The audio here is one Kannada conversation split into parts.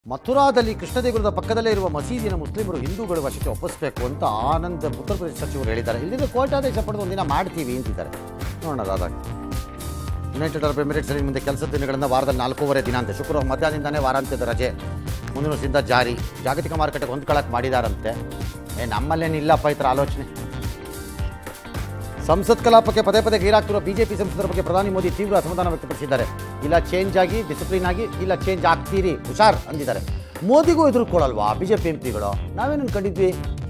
ಮಥುರಾದಲ್ಲಿ ಕೃಷ್ಣದೇಗುಲದ ಪಕ್ಕದಲ್ಲೇ ಇರುವ ಮಸೀದಿನ ಮುಸ್ಲಿಮರು ಹಿಂದೂಗಳು ವಶಕ್ಕೆ ಒಪ್ಪಿಸಬೇಕು ಅಂತ ಆನಂದ್ ಉತ್ತರ ಪ್ರದೇಶ ಸಚಿವರು ಹೇಳಿದ್ದಾರೆ ಇಲ್ಲಿಂದ ಕೋರ್ಟಾದೇಶ ಪಡೆದು ಒಂದಿನ ಮಾಡ್ತೀವಿ ಅಂತಿದ್ದಾರೆ ನೋಡೋಣ ಅದಾಗ ಯುನೈಟೆಡ್ ಅರಬ್ ಎಮಿರೇಟ್ಸ್ ಅಲ್ಲಿ ಮುಂದೆ ಕೆಲಸದ ದಿನಗಳಿಂದ ವಾರದಲ್ಲಿ ನಾಲ್ಕೂವರೆ ದಿನ ಅಂತೆ ಶುಕ್ರವಾರ ಮಧ್ಯಾಹ್ನದಿಂದನೇ ವಾರಾಂತ್ಯದ ರಜೆ ಮುಂದಿನ ವರ್ಷದಿಂದ ಜಾರಿ ಜಾಗತಿಕ ಮಾರುಕಟ್ಟೆಗೆ ಹೊಂದ್ಕೊಳ್ಳೋಕೆ ಮಾಡಿದಾರಂತೆ ಏ ನಮ್ಮಲ್ಲೇನಿಲ್ಲಪ್ಪ ಈ ಥರ ಆಲೋಚನೆ ಸಂಸತ್ ಕಲಾಪಕ್ಕೆ ಪದೇ ಪದೇ ಗೈರಾಗ್ತಿರುವ ಬಿಜೆಪಿ ಸಂಸದರ ಬಗ್ಗೆ ಪ್ರಧಾನಿ ಮೋದಿ ತೀವ್ರ ಅಸಮಾಧಾನ ವ್ಯಕ್ತಪಡಿಸಿದ್ದಾರೆ ಇಲ್ಲ ಚೇಂಜ್ ಆಗಿ ಡಿಸಿಪ್ಲಿನ್ ಆಗಿ ಇಲ್ಲ ಚೇಂಜ್ ಆಗ್ತೀರಿ ಹುಷಾರ್ ಅಂದಿದ್ದಾರೆ ಮೋದಿಗೂ ಎದುರುಕೊಳ್ಳಲ್ವಾ ಬಿಜೆಪಿ ಎಂ ಪಿಗಳು ನಾವೇನು ಅನ್ಕೊಂಡಿದ್ವಿ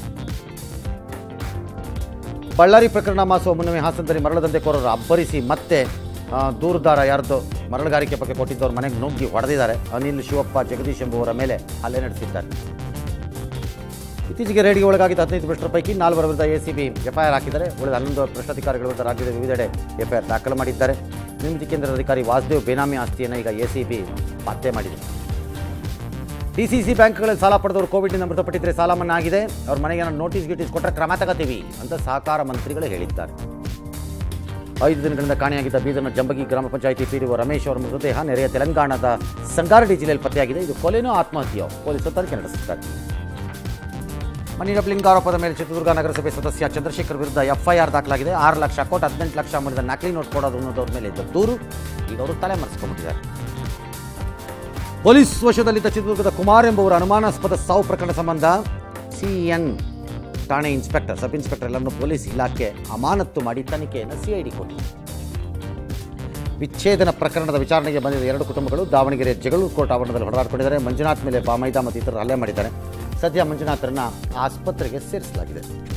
ಬಳ್ಳಾರಿ ಪ್ರಕರಣ ಮಾಸುವ ಮುನ್ನವೇ ಹಾಸನದಲ್ಲಿ ಮರಳು ದಂಧೆಕೋರರು ಅಬ್ಬರಿಸಿ ಮತ್ತೆ ಆ, ದೂರುದಾರ ಯಾರ್ದೋ ಮರಳುಗಾರಿಕೆ ಬಗ್ಗೆ ಕೊಟ್ಟಿದ್ದವ್ರ ಮನೆಗೆ ನುಗ್ಗಿ ಹೊಡೆದಿದ್ದಾರೆ ಅನಿಲ್ ಶಿವಪ್ಪ ಜಗದೀಶ್ ಎಂಬುವರ ಮೇಲೆ ಹಲ್ಲೆ ನಡೆಸಿದ್ದಾರೆ ಇತ್ತೀಚೆಗೆ ರೇಡಿಗೆ ಒಳಗಾಗಿದ್ದ ಹದಿನೈದು ಭ್ರಷ್ಟರ ಪೈಕಿ ನಾಲ್ವರ ವಿರುದ್ಧ ಎಸಿಬಿ ಎಫ್ಐಆರ್ ಹಾಕಿದ್ದಾರೆ ಉಳಿದ ಹನ್ನೊಂದು ಭ್ರಷ್ಟಾಧಿಕಾರಿಗಳ ವಿರುದ್ಧ ರಾಜ್ಯದ ವಿವಿಧೆಡೆ ಎಫ್ಐಆರ್ ದಾಖಲು ಮಾಡಿದ್ದಾರೆ ನಿಮಿತಿ ಕೇಂದ್ರದ ಅಧಿಕಾರಿ ವಾಸುದೇವ್ ಬೇನಾಮಿ ಆಸ್ತಿಯನ್ನು ಈಗ ಎಸಿಬಿ ಪತ್ತೆ ಮಾಡಿದೆ ಡಿಸಿಸಿ ಬ್ಯಾಂಕ್ಗಳಲ್ಲಿ ಸಾಲ ಪಡೆದವರು ಕೋವಿಡ್ನಿಂದ ಮೃತಪಟ್ಟಿದ್ರೆ ಸಾಲ ಮನ್ನಾ ಆಗಿದೆ ಅವ್ರ ಮನೆಗೆ ನಾನು ನೋಟಿಸ್ ಗಿಟೀಸ್ ಕೊಟ್ಟರೆ ಕ್ರಮ ತಗೋತೀವಿ ಅಂತ ಸಹಕಾರ ಮಂತ್ರಿಗಳು ಹೇಳಿದ್ದಾರೆ ಐದು ದಿನಗಳಿಂದ ಕಾಣೆಯಾಗಿದ್ದ ಬೀದರ್ನ ಜಂಬಗಿ ಗ್ರಾಮ ಪಂಚಾಯಿತಿ ಪಿಡಿಒ ರಮೇಶ್ ಅವರ ಮೃತದೇಹ ನೆರೆಯ ತೆಲಂಗಾಣದ ಸಂಗಾರೆಡ್ಡಿ ಜಿಲ್ಲೆಯಲ್ಲಿ ಪತ್ತೆಯಾಗಿದೆ ಇದು ಕೊಲೆನೋ ಆತ್ಮಹತ್ಯೆಯೋ ಪೊಲೀಸರು ತನಿಖೆ ನಡೆಸುತ್ತಾರೆ ಮನಿ ಡಬ್ಲಿಂಗ್ ಆರೋಪದ ಮೇಲೆ ಚಿತ್ರದುರ್ಗ ನಗರಸಭೆ ಸದಸ್ಯ ಚಂದ್ರಶೇಖರ್ ವಿರುದ್ಧ ಎಫ್ಐಆರ್ ದಾಖಲಾಗಿದೆ ಆರು ಲಕ್ಷ ಕೋಟ್ ಹದಿನೆಂಟು ಲಕ್ಷ ಮಾಡಿದ ನಕಲಿ ನೋಟ್ ಕೊಡೋದು ಅನ್ನೋದವ್ರ ಮೇಲೆ ಇದ್ದ ದೂರು ಈಗ ಅವರು ತಲೆ ಮರೆಸ್ಕೊಂಡ್ಬಿಟ್ಟಿದ್ದಾರೆ ಪೊಲೀಸ್ ವಶದಲ್ಲಿದ್ದ ಚಿತ್ರದುರ್ಗದ ಕುಮಾರ್ ಎಂಬುವರ ಅನುಮಾನಾಸ್ಪದ ಸಾವು ಪ್ರಕರಣ ಸಂಬಂಧ ಸಿಎನ್ ಠಾಣೆ ಇನ್ಸ್ಪೆಕ್ಟರ್ ಸಬ್ ಇನ್ಸ್ಪೆಕ್ಟರ್ ಎಲ್ಲರನ್ನು ಪೊಲೀಸ್ ಇಲಾಖೆ ಅಮಾನತ್ತು ಮಾಡಿ ತನಿಖೆಯನ್ನು ಸಿಐಡಿ ಕೊಟ್ಟಿದೆ ವಿಚ್ಛೇದನ ಪ್ರಕರಣದ ವಿಚಾರಣೆಗೆ ಬಂದಿದ್ದ ಎರಡು ಕುಟುಂಬಗಳು ದಾವಣಗೆರೆ ಜಗಳೂರು ಕೋರ್ಟ್ ಆವರಣದಲ್ಲಿ ಹೊಡೆದಾಡಿಕೊಂಡಿದ್ದಾರೆ ಮಂಜುನಾಥ್ ಮೇಲೆ ಬಾಮೈದಾ ಮತ್ತು ಇತರರು ಹಲ್ಲೆ ಮಾಡಿದ್ದಾರೆ ಸದ್ಯ ಮಂಜುನಾಥರನ್ನ ಆಸ್ಪತ್ರೆಗೆ ಸೇರಿಸಲಾಗಿದೆ